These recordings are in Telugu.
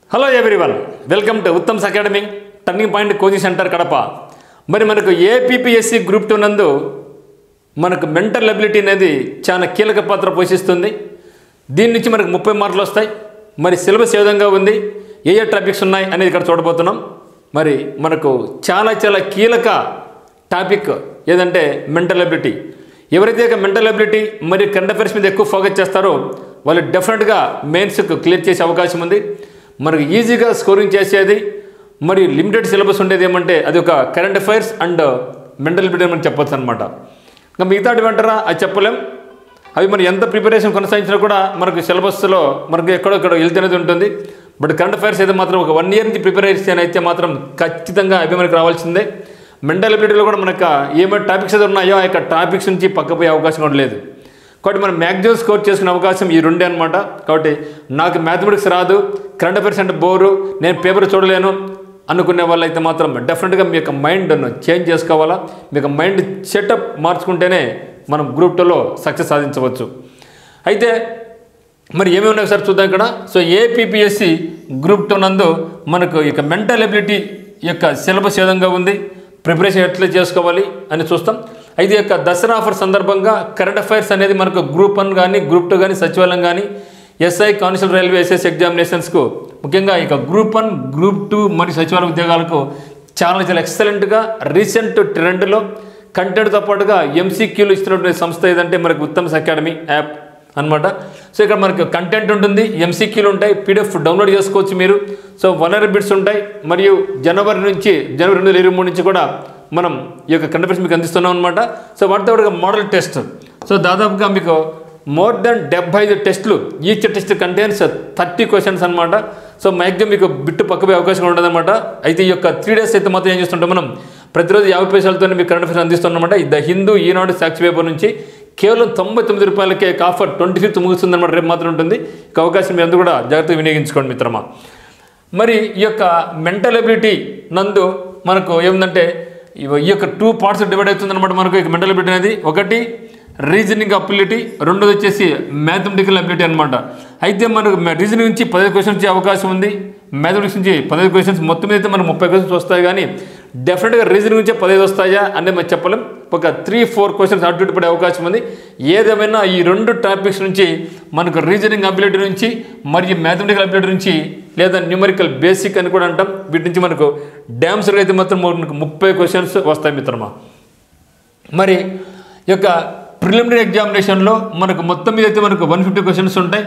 hello everyone welcome to Uttam's academy turning point coaching centre Kadapa మరి మనకు ఏపీపీఎస్సి గ్రూప్ టూ నందు మనకు మెంటల్ అబిలిటీ అనేది చాలా కీలక పాత్ర పోషిస్తుంది దీని నుంచి మనకు ముప్పై మార్కులు వస్తాయి మరి సిలబస్ ఏ విధంగా ఉంది ఏ ఏ టాపిక్స్ ఉన్నాయి అనేది ఇక్కడ చూడబోతున్నాం మరి మనకు చాలా చాలా కీలక టాపిక్ ఏదంటే మెంటల్ అబిలిటీ ఎవరైతే ఇక మెంటల్ అబిలిటీ మరి కరెంట్ అఫైర్స్ మీద ఎక్కువ ఫోకస్ చేస్తారో వాళ్ళు డెఫినెట్గా మెయిన్స్కి క్లియర్ చేసే అవకాశం ఉంది మనకు ఈజీగా స్కోరింగ్ చేసేది మరి లిమిటెడ్ సిలబస్ ఉండేది ఏమంటే అది ఒక current affairs and mental ability అని చెప్పొచ్చు అనమాట ఇంకా మిగతాటి వెంటరా అది చెప్పలేం అవి మనం ఎంత ప్రిపరేషన్ కొనసాగించినా కూడా మనకు సిలబస్లో మనకు ఎక్కడో ఎక్కడో వెళ్తున్నది ఉంటుంది బట్ కరెంట్ అఫైర్స్ అయితే మాత్రం ఒక వన్ ఇయర్ నుంచి ప్రిపరేషన్ అయితే మాత్రం ఖచ్చితంగా అవి మనకు రావాల్సిందే మెంటల్ అబిలిటీలో కూడా మనకు ఏమైనా టాపిక్స్ అయితే ఉన్నాయో ఆ యొక్క టాపిక్స్ నుంచి పక్కపోయే అవకాశం కూడా లేదు కాబట్టి మనం మ్యాక్సిమం స్కోర్ చేసుకునే అవకాశం ఈ రెండే అనమాట కాబట్టి నాకు మ్యాథమెటిక్స్ రాదు కరెంట్ అఫైర్స్ అంటే బోరు నేను పేపర్ చూడలేను అనుకునే వాళ్ళైతే మాత్రం డెఫినెట్గా మీ యొక్క మైండ్ను చేంజ్ చేసుకోవాలా మీ యొక్క మైండ్ సెటప్ మార్చుకుంటేనే మనం గ్రూప్ టూలో సక్సెస్ సాధించవచ్చు అయితే మరి ఏమేమి ఉన్నాయి సార్ చూద్దాం ఇక్కడ సో ఏపీపీఎస్సి గ్రూప్ టూ నందు మనకు ఇక మెంటల్ ఎబిలిటీ యొక్క సిలబస్ ఏ విధంగా ఉంది ప్రిపరేషన్ ఎట్లా చేసుకోవాలి అని చూస్తాం అయితే ఈ యొక్క దసరా ఆఫర్ సందర్భంగా కరెంట్ అఫైర్స్ అనేది మనకు గ్రూప్ వన్ కానీ గ్రూప్ టూ కానీ సచివాలయం కానీ ఎస్ఐ కానిస్టేబుల్ రైల్వే ఎస్ఎస్ ఎగ్జామినేషన్స్కు ముఖ్యంగా ఇక గ్రూప్ వన్ గ్రూప్ టూ మరియు సచివాలయ ఉద్యోగాలకు చాలా చాలా ఎక్సలెంట్గా రీసెంట్ ట్రెండ్లో కంటెంట్తో పాటుగా ఎంసీక్యూలు ఇస్తున్నటువంటి సంస్థ ఏదంటే మనకు ఉత్తమ్స్ అకాడమీ యాప్ అనమాట సో ఇక్కడ మనకు కంటెంట్ ఉంటుంది ఎంసీక్యూలు ఉంటాయి పీడిఎఫ్ డౌన్లోడ్ చేసుకోవచ్చు మీరు సో వనర్ బిట్స్ ఉంటాయి మరియు జనవరి నుంచి జనవరి రెండు వేల ఇరవై మూడు నుంచి కూడా మనం ఈ యొక్క కంటెంట్స్ మీకు అందిస్తున్నాం అనమాట సో వాటితో పాటుగా మోడల్ టెస్ట్ సో దాదాపుగా మీకు మోర్ దెన్ డెబ్బై ఐదు టెస్టులు each test contents thirty questions అనమాట సో మ్యాక్సిమం మీకు బిట్టు పక్కపోయే అవకాశం ఉండదన్నమాట అయితే ఈ యొక్క త్రీ డేస్ అయితే మొత్తం ఏం చేస్తుంటాం మనం ప్రతిరోజు యాభై పైసలతో మీకు కరెంట్ అఫేర్స్ అందిస్తున్నామన్నమాట ఈ ద హిందూ ఈనాడు సాక్షి పేపర్ నుంచి కేవలం తొంభై తొమ్మిది రూపాయలకే ఆఫర్ ట్వంటీ ఫిఫ్త్ ముగుస్తుందన్నమాట రేపు మాత్రం ఉంటుంది ఇక అవకాశం మీరు అందరూ కూడా జాగ్రత్తగా వినియోగించుకోండి మిత్రమా మరి ఈ యొక్క మెంటల్ ఎబిలిటీ నందు మనకు ఏముందంటే ఇవ- ఈ యొక్క టూ పార్ట్స్ డివైడ్ అవుతుందన్నమాట మనకు ఈ మెంటల్ ఎబిలిటీ అనేది ఒకటి రీజనింగ్ అబిలిటీ రెండోది వచ్చేసి మ్యాథమెటికల్ అబిలిటీ అనమాట అయితే మనకు రీజనింగ్ నుంచి పదిహేను క్వశ్చన్స్ వచ్చే అవకాశం ఉంది మ్యాథమెటిక్స్ నుంచి పదిహేను క్వశ్చన్స్ మొత్తం మీద అయితే మనకు ముప్పై క్వశ్చన్స్ వస్తాయి కానీ డెఫినెట్గా రీజనింగ్ నుంచే పదిహేను వస్తాయా అనేది మనం చెప్పలేం ఒక త్రీ ఫోర్ క్వశ్చన్స్ అటు ఇటు పడే అవకాశం ఉంది ఏదేమైనా ఈ రెండు టాపిక్స్ నుంచి మనకు రీజనింగ్ అబిలిటీ నుంచి మరియు మ్యాథమెటికల్ అబిలిటీ నుంచి లేదా న్యూమరికల్ బేసిక్ అని కూడా అంటాం వీటి నుంచి మనకు డ్యామ్స్గా అయితే మాత్రం మనకు ముప్పై క్వశ్చన్స్ వస్తాయి మిత్రమా మరి ఈ యొక్క ప్రిలిమినరీ ఎగ్జామినేషన్లో మనకు మొత్తం మీద అయితే మనకు వన్ ఫిఫ్టీ క్వశ్చన్స్ ఉంటాయి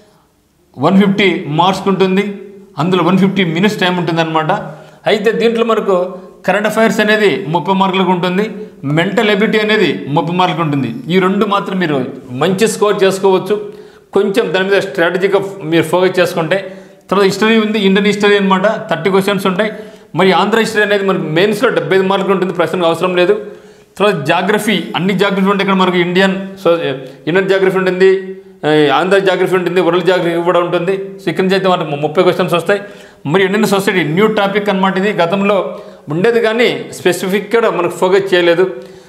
వన్ ఫిఫ్టీ మార్క్స్ ఉంటుంది అందులో వన్ ఫిఫ్టీ మినిట్స్ టైం ఉంటుంది అనమాట అయితే దీంట్లో మనకు కరెంట్ అఫైర్స్ అనేది ముప్పై మార్కులకు ఉంటుంది మెంటల్ ఎబిలిటీ అనేది ముప్పై మార్కులకు ఉంటుంది ఈ రెండు మాత్రం మీరు మంచి స్కోర్ చేసుకోవచ్చు కొంచెం దాని మీద స్ట్రాటజీగా మీరు ఫోకస్ చేసుకుంటే తర్వాత హిస్టరీ ఉంది ఇండియన్ హిస్టరీ అనమాట థర్టీ క్వశ్చన్స్ ఉంటాయి మరి ఆంధ్ర హిస్టరీ అనేది మనకు మెయిన్స్లో డెబ్బై ఐదు మార్కులు ఉంటుంది ప్రశ్నకు అవసరం లేదు తర్వాత జాగ్రఫీ అన్ని జాగ్రఫీ ఉంటాయి ఇక్కడ మనకు ఇండియన్ సో ఇండియన్ జాగ్రఫీ ఉంటుంది ఆ, ఆంధ్ర జాగ్రఫీ ఉంటుంది వరల్డ్ జాగ్రఫీ కూడా ఉంటుంది సో ఇక్కడి నుంచి అయితే మనకు ముప్పై క్వశ్చన్స్ వస్తాయి మరి ఇండియన్ సొసైటీ న్యూ టాపిక్ అనమాట ఇది గతంలో ఉండేది కానీ స్పెసిఫిక్గా మనకు ఫోకస్ చేయలేదు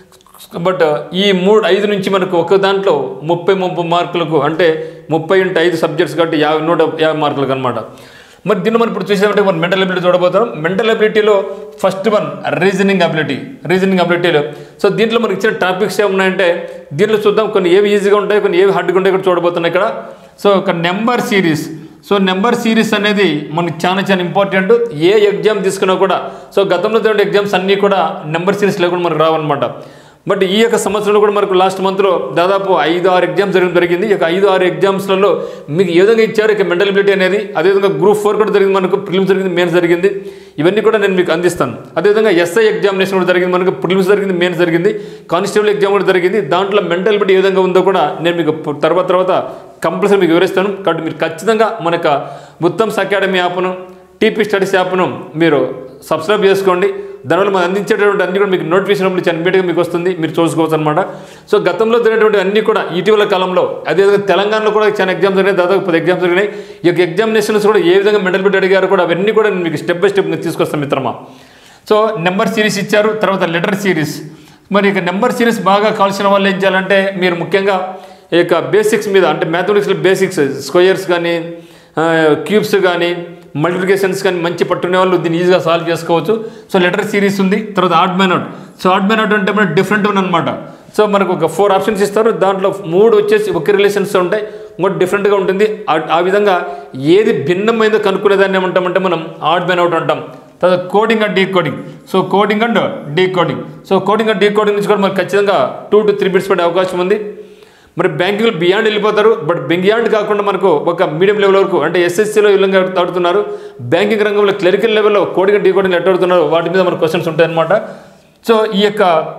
బట్ ఈ మూడు ఐదు నుంచి మనకు ఒక దాంట్లో ముప్పై ముప్పై మార్కులకు అంటే ముప్పై ఇంటూ ఐదు సబ్జెక్ట్స్ కాబట్టి యాభై నూట యాభై మార్కులకు అనమాట మరి దీన్ని మనం ఇప్పుడు చూసేదంటే మనం మెంటల్ అబిలిటీ చూడబోతున్నాం మెంటల్ అబిలిటీలో first one reasoning ability reasoning అబిలిటీలో సో దీంట్లో మనకి ఇచ్చిన టాపిక్స్ ఏమున్నాయంటే దీంట్లో చూద్దాం కొన్ని ఏవి ఈజీగా ఉంటాయి కొన్ని ఏవి హార్డ్గా ఉంటాయి ఇక్కడ చూడబోతున్నాయి ఇక్కడ సో ఒక number series so number series అనేది మనకి చాలా చాలా ఇంపార్టెంట్ ఏ ఎగ్జామ్ తీసుకున్నా కూడా సో గతంలో జరిగిన ఎగ్జామ్స్ అన్నీ కూడా నెంబర్ సిరీస్ లేకుండా మనకు రావన్నమాట బట్ ఈ యొక్క సంవత్సరంలో కూడా మనకు లాస్ట్ మంత్లో దాదాపు ఐదు ఆరు ఎగ్జామ్స్ జరగడం జరిగింది ఈ యొక్క ఐదు ఆరు ఎగ్జామ్స్లలో మీకు ఏ విధంగా ఇచ్చారు ఇక మెంటల్ ఎబిలిటీ అనేది అదేవిధంగా గ్రూప్ ఫోర్ కూడా జరిగింది మనకు ప్రిలిమ్స్ జరిగింది మెయిన్స్ జరిగింది ఇవన్నీ కూడా నేను మీకు అందిస్తాను అదేవిధంగా ఎస్ఐ ఎగ్జామినేషన్ కూడా జరిగింది మనకు ప్రిలిమ్స్ జరిగింది మెయిన్స్ జరిగింది కానిస్టేబుల్ ఎగ్జామ్ కూడా జరిగింది దాంట్లో మెంటల్ ఎబిలిటీ ఏ విధంగా ఉందో కూడా నేను మీకు పు- తర్వాత తర్వాత కంపల్సరీ మీకు వివరిస్తాను కాబట్టి మీరు ఖచ్చితంగా మన యొక్క ఉత్తమ్స్ అకాడమీ యాప్ను టీపీ స్టడీస్ యాప్ను మీరు సబ్స్క్రైబ్ చేసుకోండి దానివల్ల మనం అందించేటటువంటి అన్ని కూడా మీకు నోటిఫికేషన్ నుంచి ఇమీడియట్గా మీకు వస్తుంది మీరు చూసుకోవచ్చు అనమాట సో గతంలో జరిగినటువంటి అన్ని కూడా ఇటీవల కాలంలో అదేవిధంగా తెలంగాణలో కూడా చాలా ఎగ్జామ్స్ జరిగినాయి దాదాపు పది ఎగ్జామ్స్ జరిగినాయి ఈ యొక్క ఎగ్జామినేషన్స్ కూడా ఏ విధంగా మెంటల్ బిట్ అడిగారు కూడా అవన్నీ కూడా నేను మీకు స్టెప్ బై స్టెప్ నేను తీసుకొస్తాను మిత్రమా సో నెంబర్ సిరీస్ ఇచ్చారు తర్వాత లెటర్ సిరీస్ మరి ఇక నెంబర్ సిరీస్ బాగా కావాల్సిన వాళ్ళు ఏం చేయాలంటే మీరు ముఖ్యంగా ఈ యొక్క బేసిక్స్ మీద అంటే మ్యాథమెటిక్స్లో బేసిక్స్ స్క్వయర్స్ కానీ క్యూబ్స్ కానీ మల్టిప్లికేషన్స్ కానీ మంచి పట్టుకునే వాళ్ళు దీన్ని ఈజీగా సాల్వ్ చేసుకోవచ్చు సో లెటర్ సిరీస్ ఉంది తర్వాత odd man out so odd man out అంటే మన డిఫరెంట్ అనమాట సో మనకు ఒక ఫోర్ ఆప్షన్స్ ఇస్తారు దాంట్లో మూడు వచ్చేసి ఒకే రిలేషన్స్ ఉంటాయి ఇంకోటి డిఫరెంట్గా ఉంటుంది ఆ- ఆ విధంగా ఏది భిన్నమైందో కనుక్కునేదాన్ని ఏమంటామంటే మనం ఆడ్ మ్యాన్ అవుట్ అంటాం తర్వాత coding and decoding so coding and decoding so coding and decoding నుంచి కూడా మనకు ఖచ్చితంగా టూ టు త్రీ బిట్స్ పడే అవకాశం ఉంది మరి బ్యాంకులు బియాండ్ వెళ్ళిపోతారు బట్ బియాండ్ కాకుండా మనకు ఒక మీడియం లెవెల్ వరకు అంటే ఎస్ఎస్సీలో ఈ విధంగా ఆడుతున్నారు బ్యాంకింగ్ రంగంలో క్లరికల్ లెవెల్లో కోడింగ్ డీ కోడింగ్ ఎట్లా ఆడుతున్నారు వాటి మీద మనకు క్వశ్చన్స్ ఉంటాయన్నమాట సో ఈ యొక్క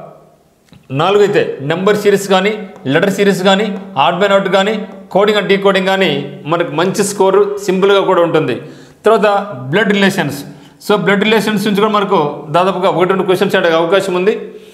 నాలుగు అయితే నెంబర్ సిరీస్ కానీ లెటర్ సిరీస్ కానీ ఆడ్ బై అవుట్ కానీ కోడింగ్ అండ్ డీ కోడింగ్ కానీ మనకు మంచి స్కోరు సింపుల్గా కూడా ఉంటుంది తర్వాత blood relations so blood relations నుంచి కూడా మనకు దాదాపుగా ఒకటి రెండు క్వశ్చన్స్ అడిగే అవకాశం ఉంది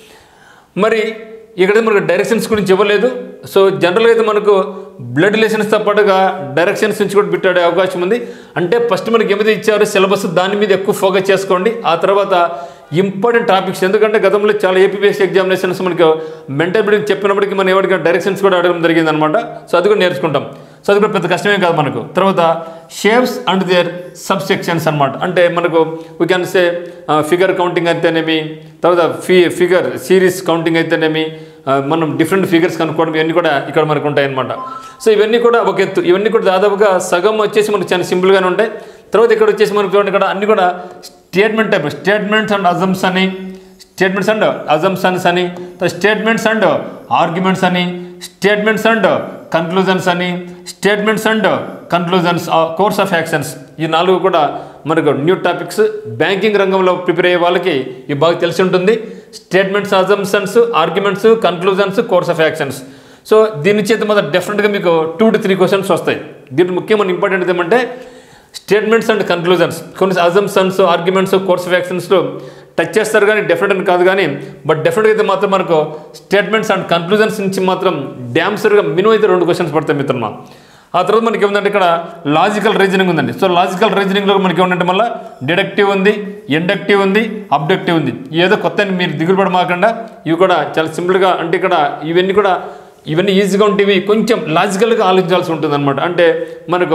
మరి ఇక్కడ మనకు డైరెక్షన్స్ గురించి ఇవ్వలేదు సో జనరల్గా అయితే మనకు బ్లడ్ రిలేషన్స్తో పాటుగా డైరెక్షన్స్ నుంచి కూడా పెట్టే అవకాశం ఉంది అంటే ఫస్ట్ మనకి ఏమైతే ఇచ్చారో సిలబస్ దాని మీద ఎక్కువ ఫోకస్ చేసుకోండి ఆ తర్వాత ఇంపార్టెంట్ టాపిక్స్ ఎందుకంటే గతంలో చాలా ఏపీఎస్సీ ఎగ్జామినేషన్స్ మనకు మెంటల్ బిల్డింగ్ చెప్పినప్పటికీ మనం ఎవరికి డైరెక్షన్స్ కూడా అడగడం జరిగింది అనమాట సో అది కూడా నేర్చుకుంటాం సో అది కూడా పెద్ద కష్టమే కాదు మనకు తర్వాత shapes and their subsections అనమాట అంటే మనకు we can say figure counting అయితేనేమి తర్వాత ఫీ ఫిగర్ సిరీస్ కౌంటింగ్ అయితేనేమి ఆ, మనం డిఫరెంట్ ఫిగర్స్ కనుక్కోవడం ఇవన్నీ కూడా ఇక్కడ మనకు ఉంటాయన్నమాట సో ఇవన్నీ కూడా ఒక ఎత్తు ఇవన్నీ కూడా దాదాపుగా సగం వచ్చేసి మనకు చాలా సింపుల్గానే ఉంటాయి తర్వాత ఇక్కడ వచ్చేసి మనకు చూడండి ఇక్కడ అన్ని కూడా statement type statements and assumptions అని స్టేట్మెంట్స్ అండ్ అజంప్షన్స్ అని స్టేట్మెంట్స్ అండ్ ఆర్గ్యుమెంట్స్ అని స్టేట్మెంట్స్ అండ్ కన్క్లూజన్స్ అని statements and conclusions course of actions ఈ నాలుగు కూడా మనకు న్యూ టాపిక్స్ బ్యాంకింగ్ రంగంలో ప్రిపేర్ అయ్యే వాళ్ళకి ఇవి బాగా తెలిసి ఉంటుంది statements assumptions arguments conclusions course of actions so దీని నుంచి అయితే మొదటి డెఫినెట్గా మీకు టూ టు త్రీ క్వశ్చన్స్ వస్తాయి దీంట్లో ముఖ్యమైన ఇంపార్టెంట్ ఏమంటే స్టేట్మెంట్స్ అండ్ కన్క్లూజన్స్ కొన్ని అజంప్షన్స్ ఆర్గ్యుమెంట్స్ కోర్స్ ఆఫ్ యాక్షన్స్లో టచ్ చేస్తారు కానీ డెఫినెట్ అని కాదు కానీ బట్ డెఫినెట్గా అయితే మాత్రం మనకు స్టేట్మెంట్స్ అండ్ కన్క్లూజన్స్ నుంచి మాత్రం డ్యామ్సర్గా మినిమం అయితే రెండు క్వశ్చన్స్ పడతాయి మిత్రమా ఆ తర్వాత మనకి ఏముందంటే ఇక్కడ లాజికల్ రీజనింగ్ ఉందండి సో లాజికల్ రీజనింగ్లో మనకి ఏమంటే మళ్ళీ డిడక్టివ్ ఉంది ఇండక్టివ్ ఉంది అబ్డక్టివ్ ఉంది ఏదో కొత్త అని మీరు దిగులు పడమాకుండా ఇవి కూడా చాలా సింపుల్గా అంటే ఇక్కడ ఇవన్నీ కూడా ఇవన్నీ ఈజీగా ఉంటేవి కొంచెం లాజికల్గా ఆలోచించాల్సి ఉంటుంది అనమాట అంటే మనకు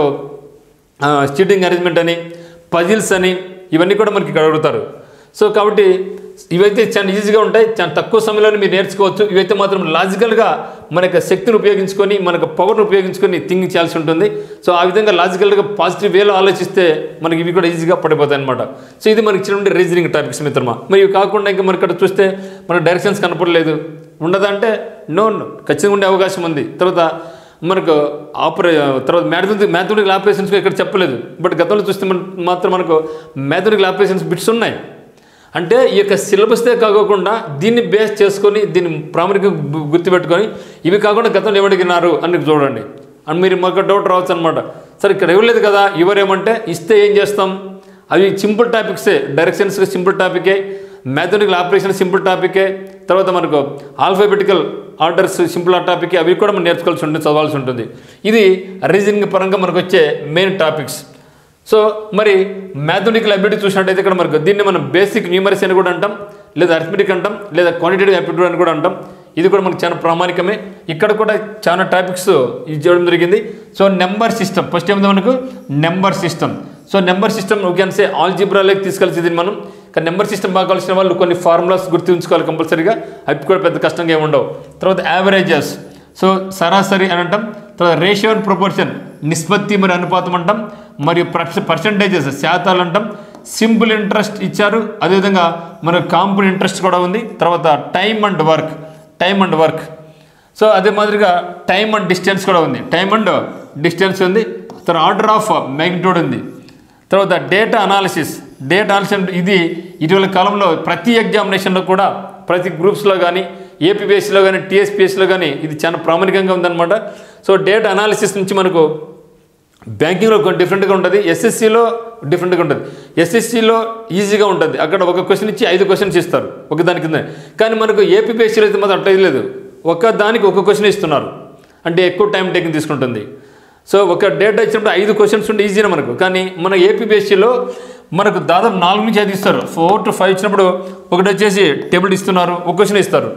స్టీటింగ్ అరేంజ్మెంట్ అని పజిల్స్ అని ఇవన్నీ కూడా మనకి ఇక్కడ అడుగుతారు సో కాబట్టి ఇవైతే చాలా ఈజీగా ఉంటాయి చాలా తక్కువ సమయంలోనే మీరు నేర్చుకోవచ్చు ఇవైతే మాత్రం లాజికల్గా మన యొక్క శక్తిని ఉపయోగించుకొని మనకు పవర్ని ఉపయోగించుకొని థింక్ చేయాల్సి ఉంటుంది సో ఆ విధంగా లాజికల్గా పాజిటివ్ వేలో ఆలోచిస్తే మనకి ఇవి కూడా ఈజీగా పడిపోతాయి అనమాట సో ఇది మనకి ఇచ్చినటువంటి రీజనింగ్ టాపిక్స్ మిత్రమా మరి ఇవి కాకుండా ఇంకా మనకి ఇక్కడ చూస్తే మన డైరెక్షన్స్ కనపడలేదు ఉండదంటే నో నో ఖచ్చితంగా ఉండే అవకాశం ఉంది తర్వాత మనకు ఆపరే తర్వాత మ్యాథమెటిక్ మ్యాథమెటికల్ ఆపరేషన్స్ ఇక్కడ చెప్పలేదు బట్ గతంలో చూస్తే మన మాత్రం మనకు మ్యాథమెటికల్ ఆపరేషన్స్ బిట్స్ ఉన్నాయి అంటే ఈ యొక్క సిలబస్దే కాకోకుండా దీన్ని బేస్ చేసుకొని దీన్ని ప్రాముఖ్యంగా గు- గుర్తుపెట్టుకొని ఇవి కాకుండా గతంలో ఏమడిగినారు అని చూడండి అని మీరు మాకు డౌట్ రావచ్చు అనమాట సరే ఇక్కడ ఇవ్వలేదు కదా ఇవ్వరేమంటే ఇస్తే ఏం చేస్తాం అవి సింపుల్ టాపిక్సే డైరెక్షన్స్ సింపుల్ టాపికే మ్యాథమెటికల్ ఆపరేషన్ సింపుల్ టాపికే తర్వాత మనకు ఆల్ఫాబెటికల్ ఆర్డర్స్ సింపుల్ టాపిక్ అవి కూడా మనం నేర్చుకోవాల్సి ఉంటుంది చదవాల్సి ఉంటుంది ఇది రీజనింగ్ పరంగా మనకు వచ్చే మెయిన్ టాపిక్స్ సో మరి మ్యాథమెటికల్ అబిలిటీ చూసినట్టయితే ఇక్కడ మనకు దీన్ని మనం బేసిక్ న్యూమరసీ అని కూడా అంటాం లేదా అర్థమెటిక్ అంటాం లేదా క్వాంటిటేటివ్ అప్టిట్యూడ్ అని కూడా అంటాం ఇది కూడా మనకు చాలా ప్రామాణికమే ఇక్కడ కూడా చాలా టాపిక్స్ ఇది చేయడం జరిగింది సో నెంబర్ సిస్టమ్ ఫస్ట్ ఏమింది మనకు number system so number system can say ఆల్జిబ్రాలోకి తీసుకెళ్తుంది మనం కానీ నెంబర్ సిస్టమ్ బాగా కలిసిన వాళ్ళు కొన్ని ఫార్ములాస్ గుర్తుంచుకోవాలి కంపల్సరీగా అవి కూడా పెద్ద కష్టంగా ఏమి ఉండవు తర్వాత యావరేజెస్ సో సరాసరి అని అంటాం తర్వాత రేషియో అండ్ ప్రొపోర్షన్ నిష్పత్తి మరి అనుపాతం అంటాం మరియు పర్సంటేజెస్ శాతాలు అంటాం సింపుల్ ఇంట్రెస్ట్ ఇచ్చారు అదేవిధంగా మనకు కాంపౌండ్ ఇంట్రెస్ట్ కూడా ఉంది తర్వాత time and work time and work so అదే మాదిరిగా టైం అండ్ డిస్టెన్స్ కూడా ఉంది టైం అండ్ డిస్టెన్స్ ఉంది తర్వాత ఆర్డర్ ఆఫ్ మ్యాగ్నిట్యూడ్ ఉంది తర్వాత డేటా అనాలిసిస్ డేటా అనాలిసిస్ ఇది ఇటీవల కాలంలో ప్రతి ఎగ్జామినేషన్లో కూడా ప్రతి గ్రూప్స్లో కానీ ఏపీపీఎస్సీలో కానీ టీఎస్పీఎస్సీలో కానీ ఇది చాలా ప్రాముఖ్యంగా ఉందన్నమాట సో డేటా అనాలిసిస్ నుంచి మనకు బ్యాంకింగ్లో కొంచెం డిఫరెంట్గా ఉంటుంది ఎస్ఎస్సిలో డిఫరెంట్గా ఉంటుంది ఎస్ఎస్సిలో ఈజీగా ఉంటుంది అక్కడ ఒక క్వశ్చన్ ఇచ్చి ఐదు క్వశ్చన్స్ ఇస్తారు ఒక దాని కింద కానీ మనకు ఏపీపీఎస్సీలో అయితే మాత్రం అట్లా లేదు ఒక దానికి ఒక క్వశ్చన్ ఇస్తున్నారు అంటే ఎక్కువ టైం టేకింగ్ తీసుకుంటుంది సో ఒక డేటా ఇచ్చినప్పుడు ఐదు క్వశ్చన్స్ ఉంటే ఈజీనే మనకు కానీ మన ఏపీపీఎస్సీలో మనకు దాదాపు నాలుగు నుంచి ఐదు ఇస్తారు ఫోర్ టు ఫైవ్ ఇచ్చినప్పుడు ఒకటి వచ్చేసి టేబుల్ ఇస్తున్నారు ఒక క్వశ్చన్ ఇస్తారు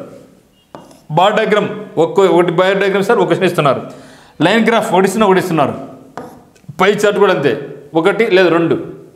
బార్ డయాగ్రామ్ ఒక్క ఒకటి బార్ డయాగ్రామ్ సార్ ఒక క్వశ్చన్ ఇస్తున్నారు లైన్ గ్రాఫ్ ఒకటి ఇస్తున్నా ఒకటి ఇస్తున్నారు పై చార్ట్ కూడా అంతే ఒకటి లేదా రెండు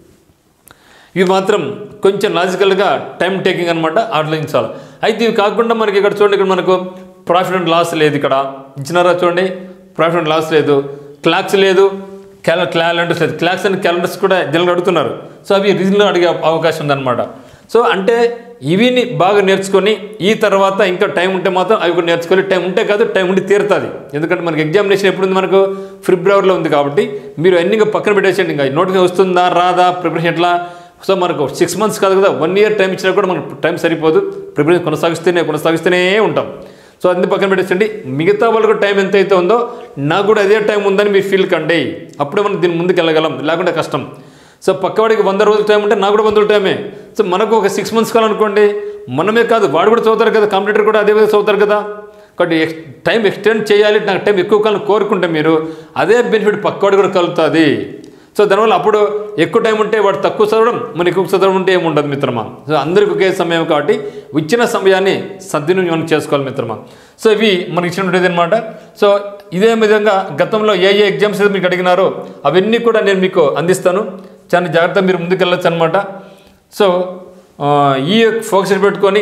ఇవి మాత్రం కొంచెం లాజికల్గా టైం టేకింగ్ అనమాట ఆలోచించాలి అయితే ఇవి కాకుండా మనకి ఇక్కడ చూడండి ఇక్కడ మనకు ప్రాఫిట్ అండ్ లాస్ లేదు ఇక్కడ ఇచ్చినారా చూడండి ప్రాఫిట్ అండ్ లాస్ లేదు క్లాక్స్ లేదు క్యాల క్యాలెండర్స్ లేదు క్లాక్స్ అండ్ క్యాలెండర్స్ కూడా జనరల్ అడుగుతున్నారు సో అవి రీజన్లో అడిగే అవకాశం ఉందన్నమాట సో అంటే ఇవిని బాగా నేర్చుకొని ఈ తర్వాత ఇంకా టైం ఉంటే మాత్రం అవి కూడా నేర్చుకోవాలి టైం ఉంటే కాదు టైం ఉండి తీరుతుంది ఎందుకంటే మనకి ఎగ్జామినేషన్ ఎప్పుడు ఉంది మనకు ఫిబ్రవరిలో ఉంది కాబట్టి మీరు అన్ని ఇంకా పక్కన పెట్టేసేయండి ఇంకా నోటిఫికేషన్ వస్తుందా రాదా ప్రిపరేషన్ ఎట్లా సో మనకు సిక్స్ మంత్స్ కాదు కదా వన్ ఇయర్ టైం ఇచ్చినా కూడా మనకు టైం సరిపోదు ప్రిపరేషన్ కొనసాగిస్తూనే కొనసాగిస్తూనే ఉంటాం సో అన్ని పక్కన పెట్టేసండి మిగతా వాళ్ళకు టైం ఎంత అయితే ఉందో నాకు కూడా అదే టైం ఉందని మీరు ఫీల్ కండి అప్పుడే మనం దీని ముందుకు వెళ్ళగలం లేకుంటే కష్టం సో పక్కవాడికి వంద రోజుల టైం ఉంటే నాకు కూడా వంద రోజుల టైమే సో మనకు ఒక సిక్స్ మంత్స్ కావాలనుకోండి మనమే కాదు వాడు కూడా చదువుతారు కదా కంప్యూటర్ కూడా అదే విధంగా చదువుతారు కదా కాబట్టి ఎక్స్ టైం ఎక్స్టెండ్ చేయాలి నాకు టైం ఎక్కువ కాలం కోరుకుంటే మీరు అదే బెనిఫిట్ పక్కవాడు కూడా కలుగుతుంది సో దానివల్ల అప్పుడు ఎక్కువ టైం ఉంటే వాడు తక్కువ చదవడం మన ఎక్కువ చదవడం ఉంటే ఏమి ఉండదు మిత్రమా సో అందరికి ఒకే సమయం కాబట్టి ఇచ్చిన సమయాన్ని సద్వినియోగం చేసుకోవాలి మిత్రమా సో ఇవి మనకి ఇచ్చినటువంటిది అనమాట సో ఇదే విధంగా గతంలో ఏ ఏ ఎగ్జామ్స్ అయితే మీకు అడిగినారో అవన్నీ కూడా నేను మీకు అందిస్తాను చాలా జాగ్రత్త మీరు ముందుకెళ్ళచ్చు అనమాట సో ఆ, ఈ ఫోకస్ పెట్టుకొని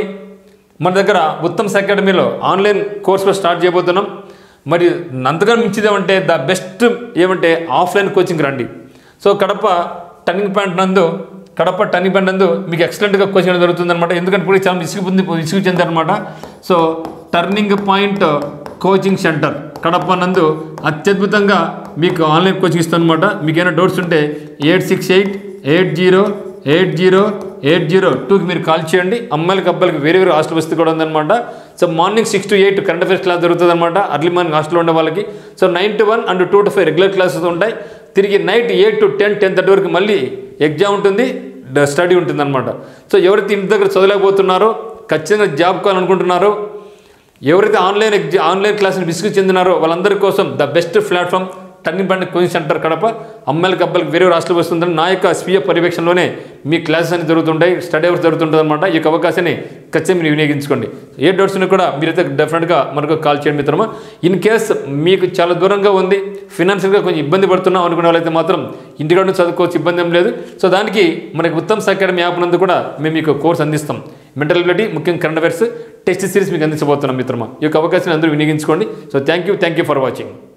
మన దగ్గర ఉత్తమ్స్ అకాడమీలో ఆన్లైన్ కోర్సులో స్టార్ట్ చేయబోతున్నాం మరి అంతగా మించిది ఏమంటే ద బెస్ట్ ఏమంటే ఆఫ్లైన్ కోచింగ్ రండి సో కడప టర్నింగ్ పాయింట్ నందు కడప టర్నింగ్ పాయింట్ నందు మీకు ఎక్సలెంట్గా కోచింగ్ జరుగుతుంది అనమాట ఎందుకంటే ఇప్పుడు చాలా విసుగు పొంది విసుగు చెందారనమాట so turning point coaching centre Kadapa నందు అత్యద్భుతంగా మీకు ఆన్లైన్ కోచింగ్ ఇస్తాను అనమాట మీకు ఏమైనా డౌట్స్ ఉంటే eight six eight eight zero eight zero eight zero టూకి మీరు కాల్ చేయండి అమ్మాయిలకి అబ్బాయిలకి వేరే వేరే హాస్టల్ వసతి కూడా ఉందన్నమాట so morning six to eight current affairs class జరుగుతుంది అనమాట అర్లీ మార్నింగ్ హాస్టల్లో ఉండే వాళ్ళకి so nine to one and two to five regular classes ఉంటాయి తిరిగి night eight to ten ten thirty వరకు మళ్ళీ ఎగ్జామ్ ఉంటుంది డ- స్టడీ ఉంటుంది అనమాట సో ఎవరైతే ఇంటి దగ్గర చదవలేకపోతున్నారో ఖచ్చితంగా జాబ్ కావాలనుకుంటున్నారో ఎవరైతే ఆన్లైన్ ఎగ్జా ఆన్లైన్ క్లాసులు విసుగు చెందినారో వాళ్ళందరి కోసం the best platform turning point coaching centre Kadapa అమ్మాయిలకి అబ్బాయిలకి వేరే రాష్ట్రాలు వస్తుందని నా యొక్క స్వీయ పర్యవేక్షణలోనే మీ క్లాసెస్ అన్ని జరుగుతుంటాయి స్టడీ అవర్స్ జరుగుతుంటుంది అనమాట ఈ యొక్క అవకాశాన్ని ఖచ్చితంగా మీరు వినియోగించుకోండి ఏ డౌట్స్ ఉన్నా కూడా మీరైతే డెఫినెట్గా మనకు కాల్ చేయండి మిత్రమా ఇన్ కేస్ మీకు చాలా దూరంగా ఉంది ఫినాన్షియల్గా కొంచెం ఇబ్బంది పడుతున్నాం అనుకునే వాళ్ళైతే మాత్రం ఇంటికాడ చదువుకోవచ్చు ఇబ్బంది ఏం లేదు సో దానికి మనకి ఉత్తమ్స్ అకాడమీ యాప్ నందు కూడా మేము మీకు కోర్స్ అందిస్తాం మెంటల్ ఎబిలిటీ ముఖ్యంగా కరెంట్ అఫైర్స్ టెస్ట్ సిరీస్ మీకు అందించబోతున్నాం మిత్రమా ఈ యొక్క అవకాశాన్ని అందరూ వినియోగించుకోండి so thank you thank you for watching